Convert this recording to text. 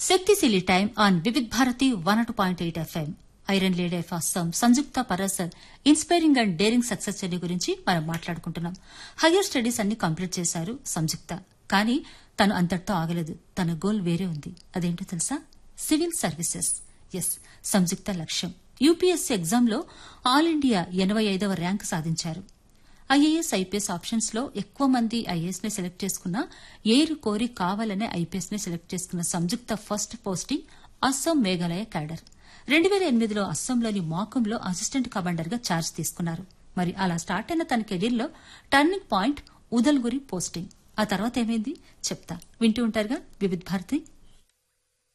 శక్తిశీలి time on Vividh Bharati one two point eight FM iron lady of Assam Sanyukta Parashar inspiring and daring success journey గురించి మనం మాట్లాడుకుంటున్నాం higher studies అన్ని complete చేశారు సంయుక్త కానీ తను అంతటితో ఆగలేదు తన గోల్ వేరే ఉంది అదేంటో తెలుసా సివిల్ సర్వీసెస్ ఎస్ సంయుక్త లక్ష్యం యూపీఎస్సీ ఎగ్జామ్లో ఆల్ ఇండియా ఎనభై ఐదవ ర్యాంక్ సాధించారు ఐఏఎస్ ఐపీఎస్ ఆప్షన్స్ లో ఎక్కువ మంది ఐఏఎస్ ని సెలెక్ట్ చేసుకున్న ఏరు కోరి కావాలనే ఐపీఎస్ ని సెలెక్ట్ చేసుకున్న Sanyukta first posting Assam Meghalaya cadre రెండు వేల ఎనిమిదిలో అస్సాంలోని మాకంలో అసిస్టెంట్ కమాండర్ గా ఛార్జ్ తీసుకున్నారు మరి అలా స్టార్ట్ అయిన తన కెరీర్ లో టర్నింగ్ పాయింట్ ఉదల్గురి పోస్టింగ్ ఆ తర్వాత ఏమైంది చెప్తా వింటూ ఉంటారుగా వివిధ్ భారతి